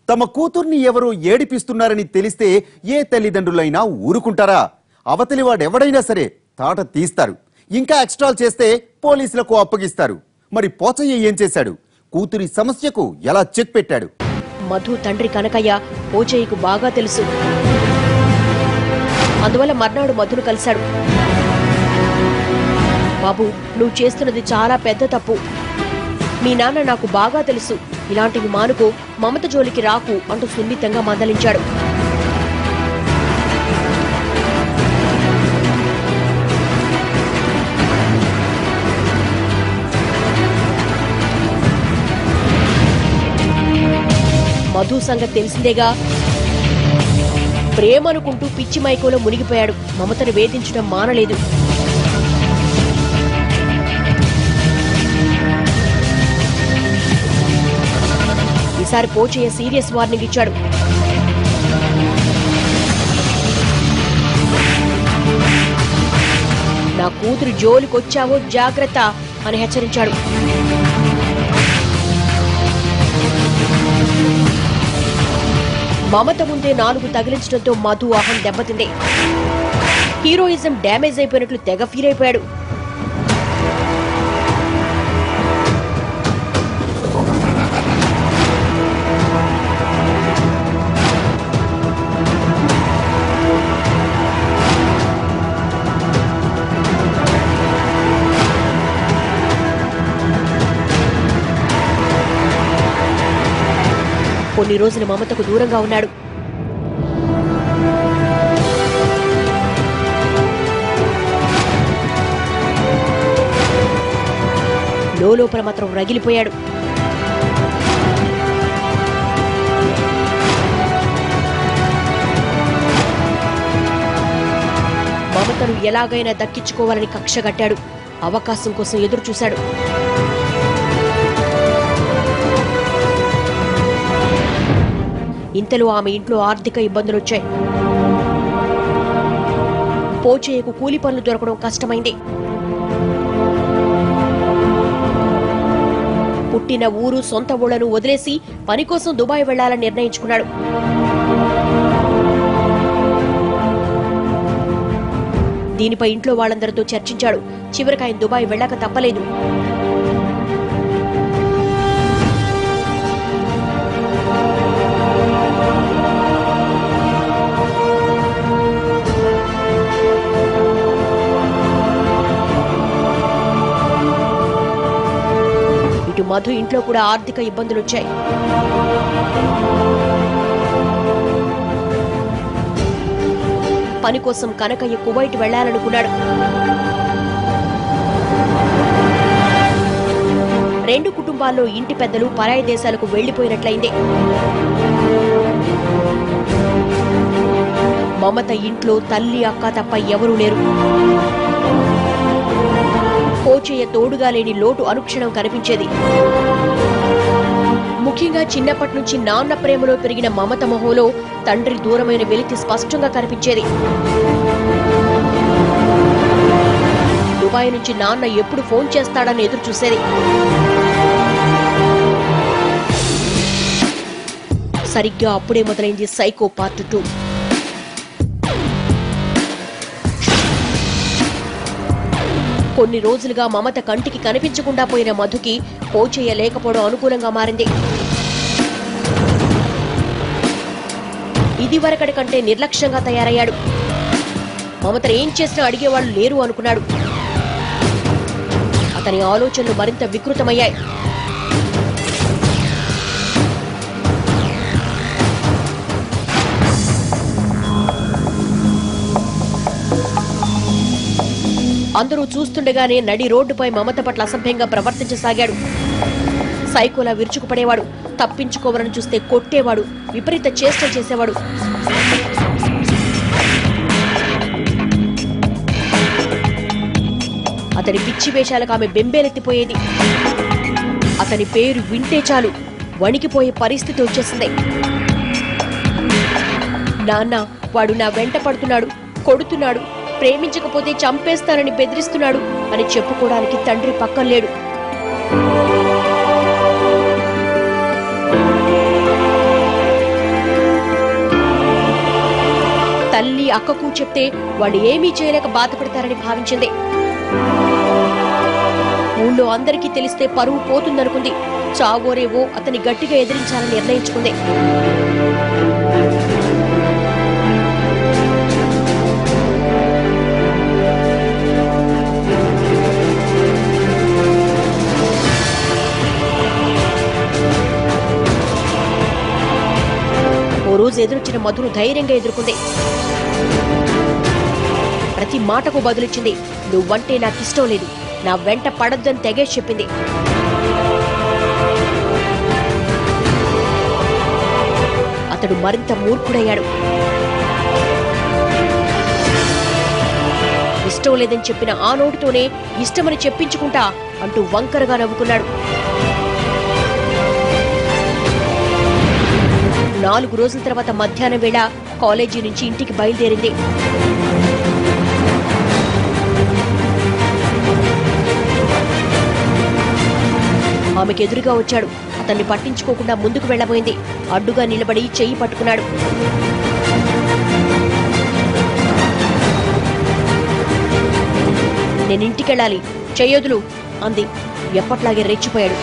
తమ కూతుర్ని ఎవరో ఏడిపిస్తున్నారని తెలిస్తే ఏ తల్లిదండ్రులైనా ఊరుకుంటారా అవతలి వాడెవడైనా సరే తాట తీస్తారు ఇంకా ఎక్స్ట్రాల్ చేస్తే పోలీసులకు అప్పగిస్తారు మరి పోచయ్య ఏం చేశాడు కూతురి సమస్యకు ఎలా చెక్ పెట్టాడు మధు తండ్రి కనకయ్య పోచయ్యకు బాగా తెలుసు అందువల్ల మర్నాడు మధును కలిశాడు బాబు నువ్వు చేస్తున్నది చాలా పెద్ద తప్పు మీ నాన్న నాకు బాగా తెలుసు ఇలాంటివి మానుకో మమత జోలికి రాకు అంటూ సున్నితంగా మందలించాడు మధు సంగతి తెలిసిందేగా ప్రేమనుకుంటూ పిచ్చి మైకోలో మునిగిపోయాడు మమతను వేధించడం మానలేదు ఈసారి పోచయ్య సీరియస్ వార్నింగ్ ఇచ్చాడు నా కూతురు జోలికొచ్చావో జాగ్రత్త అని హెచ్చరించాడు మమత ముందే నాలుగు తగిలించడంతో మధు అహం దెబ్బతింది హీరోయిజం డ్యామేజ్ అయిపోయినట్లు తెగ ఫీల్ అయిపోయాడు కొన్ని రోజులు మమతకు దూరంగా ఉన్నాడు లోపల మాత్రం రగిలిపోయాడు మమతను ఎలాగైనా దక్కించుకోవాలని కక్ష కట్టాడు అవకాశం కోసం ఎదురు చూశాడు ఇంతలో ఆమె ఇంట్లో ఆర్థిక ఇబ్బందులు వచ్చాయి పోచేయకు కూలి పనులు దొరకడం కష్టమైంది పుట్టిన ఊరు సొంత ఊళ్ళను వదిలేసి పని కోసం దుబాయ్ వెళ్లాలని నిర్ణయించుకున్నాడు దీనిపై ఇంట్లో వాళ్ళందరితో చర్చించాడు చివరికి ఆయన దుబాయ్ వెళ్ళక తప్పలేదు ఇటు మధు ఇంట్లో కూడా ఆర్థిక ఇబ్బందులు వచ్చాయి పని కోసం కనకయ్య కువైట్ వెళ్లాలనుకున్నాడు రెండు కుటుంబాల్లో ఇంటి పెద్దలు పరాయి దేశాలకు వెళ్లిపోయినట్లయింది మమత ఇంట్లో తల్లి అక్క తప్ప ఎవరూ లేరు కోచయ్య తోడుగా లేని లోటు అనుక్షణం కనిపించేది ముఖ్యంగా చిన్నప్పటి నుంచి నాన్న ప్రేమలో పెరిగిన మమత మొహంలో తండ్రి దూరమైన వెలితి స్పష్టంగా కనిపించేది దుబాయ్ నుంచి నాన్న ఎప్పుడు ఫోన్ చేస్తాడని ఎదురు చూసేది సరిగ్గా అప్పుడే మొదలైంది సైకో పార్ట్ టూ కొన్ని రోజులుగా మమత కంటికి కనిపించకుండా పోయిన మధుకి పోచేయ లేకపోవడం అనుకూలంగా మారింది ఇది వరకటి కంటే నిర్లక్ష్యంగా తయారయ్యాడు మమతను ఏం చేసినా అడిగేవాళ్ళు లేరు అనుకున్నాడు అతని ఆలోచనలు మరింత వికృతమయ్యాయి అందరూ చూస్తుండగానే నడి రోడ్డుపై మమత పట్ల అసభ్యంగా ప్రవర్తించసాగాడు సైకోలా విరుచుకుపడేవాడు తప్పించుకోవాలని చూస్తే కొట్టేవాడు విపరీత చేష్టలు చేసేవాడు అతడి పిచ్చి వేషాలకు ఆమె బెంబేలెత్తిపోయేది అతని పేరు వింటే చాలు వణికిపోయే పరిస్థితి వచ్చేసింది నాన్న వాడు నా వెంట పడుతున్నాడు కొడుతున్నాడు ప్రేమించకపోతే చంపేస్తానని బెదిరిస్తున్నాడు అని చెప్పుకోవడానికి తండ్రి పక్కన లేడు అక్కకు చెప్తే వాళ్ళు ఏమీ చేయలేక బాధపడతారని భావించింది ఊళ్ళో అందరికీ తెలిస్తే పరువు పోతుందనుకుంది చావోరేవో అతని గట్టిగా ఎదిరించాలని నిర్ణయించుకుంది ఓ రోజు ఎదురొచ్చిన మధును ధైర్యంగా ఎదుర్కొంది ప్రతి మాటకు బదులిచ్చింది నువ్వంటే నాకిష్టం లేదు నా వెంట పడొద్దని తెగేసి చెప్పింది అతడు మరింత మూర్ఖుడయ్యాడు ఇష్టం లేదని చెప్పిన ఆ నోటితోనే ఇష్టమని చెప్పించుకుంటా అంటూ వంకరగా నవ్వుకున్నాడు నాలుగు రోజుల తర్వాత మధ్యాహ్నం వేళ కాలేజీ నుంచి ఇంటికి బయలుదేరింది ఆమెకు ఎదురుగా వచ్చాడు అతన్ని పట్టించుకోకుండా ముందుకు వెళ్లబోయింది అడ్డుగా నిలబడి చెయ్యి పట్టుకున్నాడు నేను ఇంటికెళ్ళాలి చెయ్యొదులు అంది ఎప్పట్లాగే రెచ్చిపోయాడు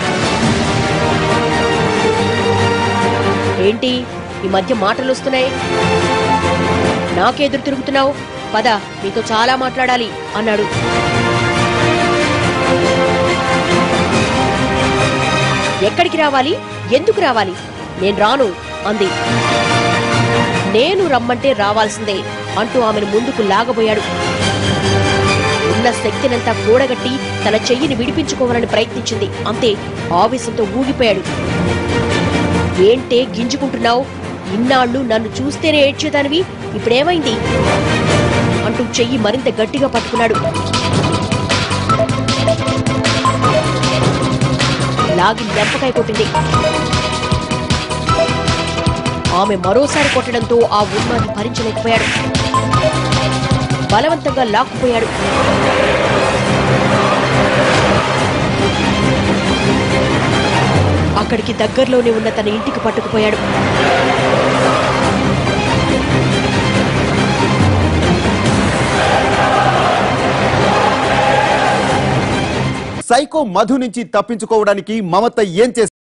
ఏంటి ఈ మధ్య మాటలు వస్తున్నాయి నాకెదురు తిరుగుతున్నావు పద నీతో చాలా మాట్లాడాలి అన్నాడు ఎక్కడికి రావాలి ఎందుకు రావాలి నేను రాను అంది నేను రమ్మంటే రావాల్సిందే అంటూ ఆమెను ముందుకు లాగబోయాడు ఉన్న శక్తినంతా కూడగట్టి తన చెయ్యిని విడిపించుకోవాలని ప్రయత్నించింది అంతే ఆవేశంతో ఊగిపోయాడు ఏంటే గింజుకుంటున్నావు ఇన్నాళ్ళు నన్ను చూస్తేనే ఏడ్చేదానివి ఇప్పుడేమైంది అంటూ చెయ్యి మరింత గట్టిగా పట్టుకున్నాడు లాగి లెంపకాయ కొట్టింది ఆమె మరోసారి కొట్టడంతో ఆ ఉన్మాది భరించలేకపోయాడు బలవంతంగా లాక్కుపోయాడు అక్కడికి దగ్గరలోనే ఉన్న తన ఇంటికి పట్టుకుపోయాడు సైకో మధు నుంచి తప్పించుకోవడానికి మమత ఏం చేస్తుంది